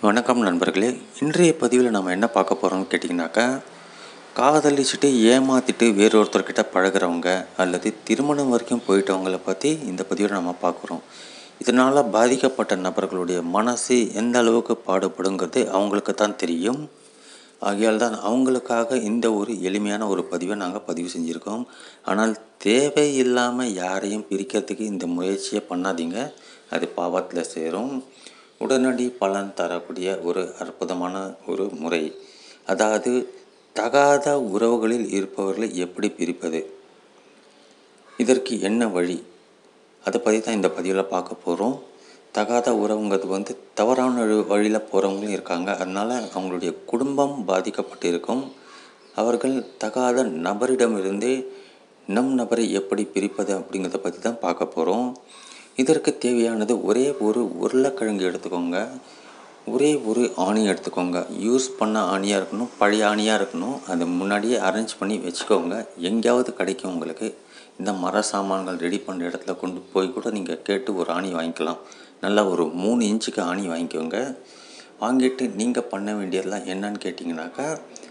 வணக்கம் நண்பர்களே இன்றைய பதிவில் நம்ம என்ன பார்க்க போகிறோம்னு கேட்டிங்கனாக்கா காதலிச்சுட்டு ஏமாற்றிட்டு வேறொருத்தர்கிட்ட பழகுறவங்க அல்லது திருமணம் வரைக்கும் போயிட்டவங்கள பற்றி இந்த பதிவில் நம்ம பார்க்குறோம் இதனால் பாதிக்கப்பட்ட நபர்களுடைய மனசு எந்த அளவுக்கு பாடுபடுங்கிறது அவங்களுக்கு தான் தெரியும் ஆகையால் தான் அவங்களுக்காக இந்த ஒரு எளிமையான ஒரு பதிவை நாங்கள் பதிவு செஞ்சுருக்கோம் ஆனால் தேவையில்லாமல் யாரையும் பிரிக்கிறதுக்கு இந்த முயற்சியை பண்ணாதீங்க அது பாவத்தில் சேரும் உடனடி பலன் தரக்கூடிய ஒரு அற்புதமான ஒரு முறை அதாவது தகாத உறவுகளில் இருப்பவர்களை எப்படி பிரிப்பது இதற்கு என்ன வழி அதை பற்றி தான் இந்த பதிவில் பார்க்க போகிறோம் தகாத உறவுங்கிறது வந்து தவறான வழி- வழியில் போகிறவங்களும் இருக்காங்க அதனால் அவங்களுடைய குடும்பம் பாதிக்கப்பட்டு இருக்கும் அவர்கள் தகாத நபரிடமிருந்து நம் நபரை எப்படி பிரிப்பது அப்படிங்கிறத பற்றி தான் பார்க்க போகிறோம் இதற்கு தேவையானது ஒரே ஒரு உருளைக்கிழங்கு எடுத்துக்கோங்க ஒரே ஒரு ஆணி எடுத்துக்கோங்க யூஸ் பண்ண ஆணியாக இருக்கணும் பழைய ஆணியாக இருக்கணும் அதை முன்னாடியே அரேஞ்ச் பண்ணி வச்சுக்கோங்க எங்கேயாவது கிடைக்கும் உங்களுக்கு இந்த மர சாமான்கள் ரெடி பண்ணுற இடத்துல கொண்டு போய் கூட நீங்கள் கேட்டு ஒரு ஆணி வாங்கிக்கலாம் நல்லா ஒரு மூணு இன்ச்சுக்கு ஆணி வாங்கிக்கோங்க வாங்கிட்டு நீங்கள் பண்ண வேண்டியதெல்லாம் என்னன்னு கேட்டிங்கனாக்கா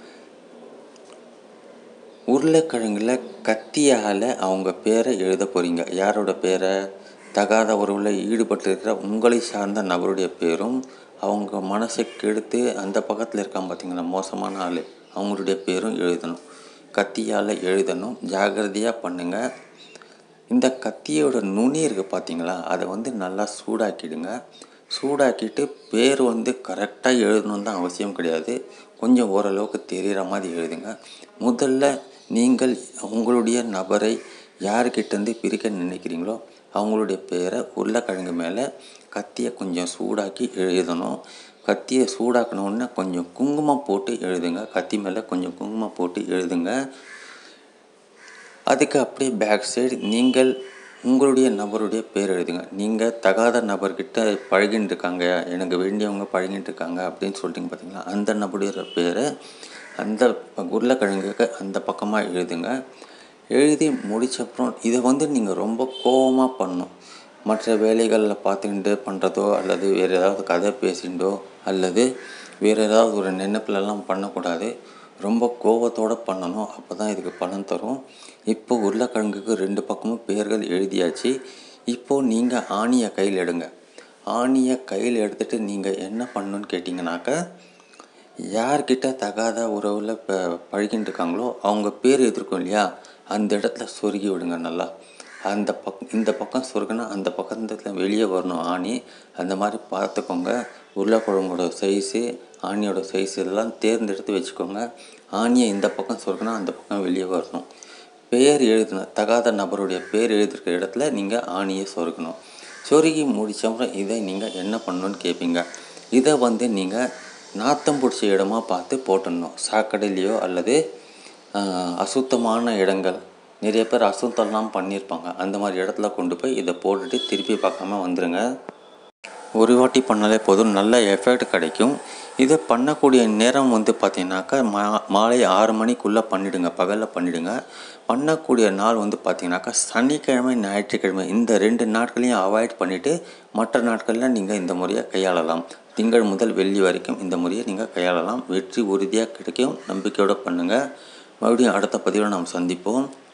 உருளைக்கிழங்குல கத்தியால் அவங்க பேரை எழுத போகிறீங்க யாரோட பேரை தகாத உறவில் ஈடுபட்டு இருக்கிற உங்களை சார்ந்த நபருடைய பேரும் அவங்க மனசை கெடுத்து அந்த பக்கத்தில் இருக்கான் பார்த்தீங்களா மோசமான ஆள் அவங்களுடைய பேரும் எழுதணும் கத்தியால் எழுதணும் ஜாகிரதையாக பண்ணுங்கள் இந்த கத்தியோட நுனி இருக்குது பார்த்தீங்களா அதை வந்து நல்லா சூடாக்கிடுங்க சூடாக்கிட்டு பேர் வந்து கரெக்டாக எழுதணுன்னு தான் அவசியம் கிடையாது கொஞ்சம் ஓரளவுக்கு தெரிகிற மாதிரி எழுதுங்க முதல்ல நீங்கள் உங்களுடைய நபரை யார்கிட்டேருந்து பிரிக்க நினைக்கிறீங்களோ அவங்களுடைய பேரை உருளைக்கிழங்கு மேலே கத்தியை கொஞ்சம் சூடாக்கி எழுதணும் கத்தியை சூடாக்கினோடனே கொஞ்சம் குங்குமம் போட்டு எழுதுங்க கத்தி மேலே கொஞ்சம் குங்குமம் போட்டு எழுதுங்க அதுக்கு அப்படியே பேக் சைடு நீங்கள் உங்களுடைய நபருடைய பேர் எழுதுங்க நீங்கள் தகாத நபர்கிட்ட பழகின்னு இருக்காங்க எனக்கு வேண்டியவங்க பழகின்னு இருக்காங்க அப்படின்னு சொல்லிட்டீங்க பார்த்தீங்களா அந்த நபருடைய பேரை அந்த உருளைக்கிழங்குக்கு அந்த பக்கமாக எழுதுங்க எழுதி முடிச்சப்புறம் இதை வந்து நீங்கள் ரொம்ப கோவமாக பண்ணணும் மற்ற வேலைகளில் பார்த்துக்கிட்டு பண்ணுறதோ அல்லது வேறு ஏதாவது கதை பேசிண்டோ அல்லது வேறு ஏதாவது ஒரு நினைப்புலலாம் பண்ணக்கூடாது ரொம்ப கோவத்தோடு பண்ணணும் அப்போ தான் இதுக்கு பலன் தரும் இப்போ உருளைக்கிழங்குக்கு ரெண்டு பக்கமும் பேர்கள் எழுதியாச்சு இப்போது நீங்கள் ஆணியை கையில் எடுங்க ஆணியை கையில் எடுத்துகிட்டு நீங்கள் என்ன பண்ணணும்னு கேட்டிங்கனாக்கா யார்கிட்ட தகாத உறவில் இப்போ பழகின்னு இருக்காங்களோ அவங்க பேர் எதிர்க்கும் இல்லையா அந்த இடத்துல சொருகி விடுங்க நல்லா அந்த பக் இந்த பக்கம் சொருகுனா அந்த பக்கத்துல வெளியே வரணும் ஆணி அந்த மாதிரி பார்த்துக்கோங்க உருளைக்கிழங்கோட சைஸு ஆணியோட சைஸ் எல்லாம் தேர்ந்தெடுத்து வச்சுக்கோங்க ஆணியை இந்த பக்கம் சொருகுனா அந்த பக்கம் வெளியே வரணும் பேர் எழுதின தகாத நபருடைய பேர் எழுதிருக்கிற இடத்துல நீங்கள் ஆணியை சொருகணும் சொருகி முடிச்சப்புறம் இதை நீங்கள் என்ன பண்ணணும்னு கேட்பீங்க இதை வந்து நீங்கள் நாத்தம் பிடிச்ச இடமா பார்த்து போட்டுடணும் சாக்கடையிலையோ அல்லது ஆஹ், அசுத்தமான இடங்கள் நிறைய பேர் அசுத்தம்லாம் பண்ணியிருப்பாங்க அந்த மாதிரி இடத்துல கொண்டு போய் இதை போட்டுட்டு திருப்பி பார்க்காம வந்துடுங்க ஒரு வாட்டி பண்ணாலே போதும் நல்ல எஃபெக்ட் கிடைக்கும் இதை பண்ணக்கூடிய நேரம் வந்து பார்த்தீங்கன்னாக்கா மா மாலை ஆறு மணிக்குள்ளே பண்ணிவிடுங்க பகலில் பண்ணிவிடுங்க பண்ணக்கூடிய நாள் வந்து பார்த்தீங்கன்னாக்கா சனிக்கிழமை ஞாயிற்றுக்கிழமை இந்த ரெண்டு நாட்களையும் அவாய்ட் பண்ணிவிட்டு மற்ற நாட்களில் நீங்கள் இந்த முறையை கையாளலாம் திங்கள் முதல் வெள்ளி வரைக்கும் இந்த முறையை நீங்கள் கையாளலாம் வெற்றி உறுதியாக கிடைக்கும் நம்பிக்கையோடு பண்ணுங்கள் மறுபடியும் அடுத்த பதிவில் நாம் சந்திப்போம்